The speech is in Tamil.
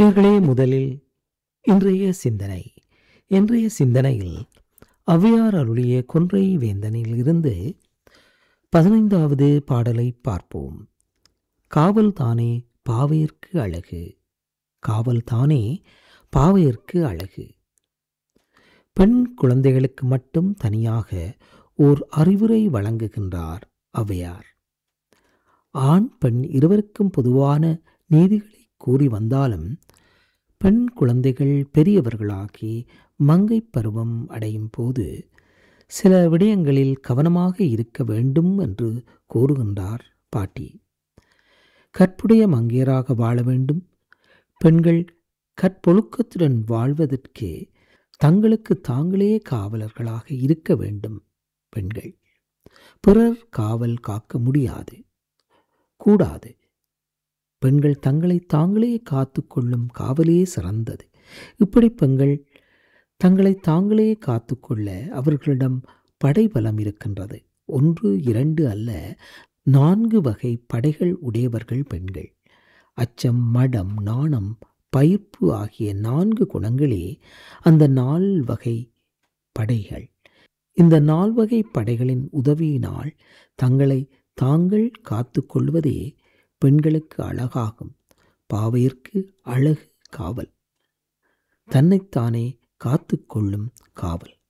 நேர்களே முதலில் இன்றைய சிந்தனை இன்றைய சிந்தனையில் ஔவையார் அருளிய கொன்றை வேந்தனில் இருந்து பதினைந்தாவது பாடலை பார்ப்போம் காவல் தானே பாவையர்க்கு அழகு காவல் தானே பாவையர்க்கு அழகு பெண் குழந்தைகளுக்கு மட்டும் தனியாக ஓர் அறிவுரை வழங்குகின்றார் ஔவையார் ஆண் பெண் இருவருக்கும் பொதுவான நீதிகளை கூறி வந்தாலும் பெண் குழந்தைகள் பெரியவர்களாகி மங்கை பருவம் அடையும் போது சில விடயங்களில் கவனமாக இருக்க வேண்டும் என்று கூறுகின்றார் பாட்டி கற்புடைய மங்கையராக வாழ வேண்டும் பெண்கள் கற்பொழுக்கத்துடன் வாழ்வதற்கு தங்களுக்கு தாங்களே காவலர்களாக இருக்க வேண்டும் பெண்கள் பிறர் காவல் காக்க முடியாது கூடாது பெண்கள் தங்களை தாங்களே காத்து கொள்ளும் காவலே சிறந்தது இப்படி பெண்கள் தங்களை தாங்களே காத்துக்கொள்ள அவர்களிடம் படைபலம் இருக்கின்றது ஒன்று இரண்டு அல்ல நான்கு வகை படைகள் உடையவர்கள் பெண்கள் அச்சம் மடம் நாணம் பயிர்ப்பு ஆகிய நான்கு குணங்களே அந்த நால் வகை படைகள் இந்த நால்வகை படைகளின் உதவியினால் தங்களை தாங்கள் காத்து கொள்வதே பெண்களுக்கு அழகாகும் பாவையிற்கு அழகு காவல் தன்னைத்தானே காத்து கொள்ளும் காவல்